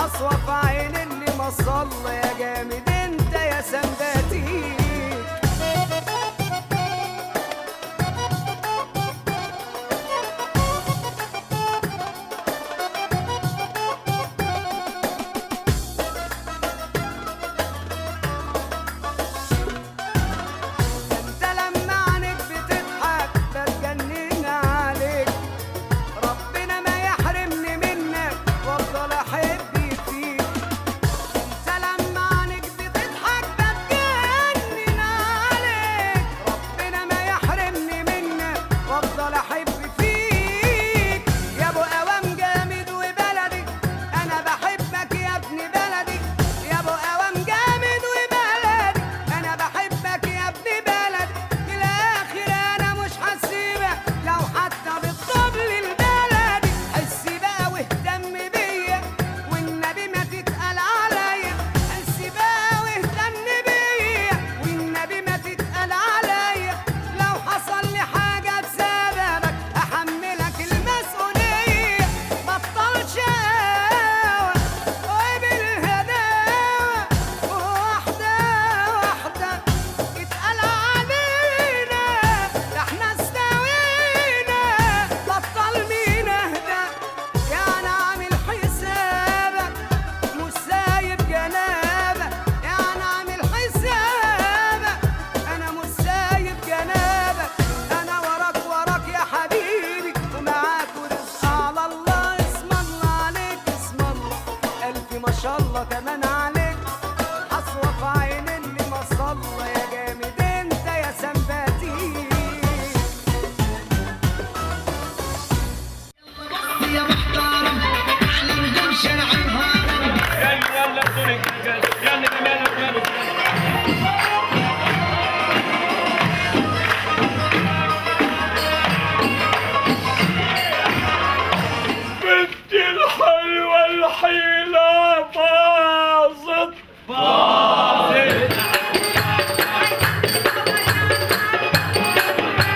حصوة في عين اللي ما صلى يا جامد انت يا سنداتي انت لما عنك بتضحك بتجنن عليك ربنا ما يحرمني منك وافضل احب فيك انت لما عنك بتضحك بتجنن عليك ربنا ما يحرمني منك وافضل احب فيك يا ابو قوام جامد وبلدي انا بحبك يا ابن بلدي يا ابو قوام جامد وبلدي انا بحبك يا ابن بلدي الاخر انا مش هسيبك لو حتى بالطبل البلدي حس بقى واهتم بيا والنبي ما تتقل عليا حس بقى واهتم بيا والنبي ما تتقل عليا لو حصل لي حاجه بسببك احملك المسؤوليه بطل شقاوه وبالهداوه واحده واحده اتقل علينا ده احنا استوينا بطل مين اهدى يا انا عامل حسابك مش سايب جنابك يا انا عامل حسابك انا مش سايب جنابك انا وراك وراك يا حبيبي ومعاك ورزق على الله اسم الله عليك اسم الله الف ما شاء الله كمان عليك حصوة في عين اللي ما صلى يا جامد انت يا سنباتي يا محترم على نجوم شارع الهرم يلا يلا يلا يلا يلا بنتي الحلوة الحيلة باظت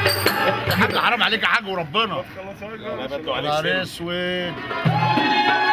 يا حاج حرام عليك يا حاج وربنا خلاص نهار اسود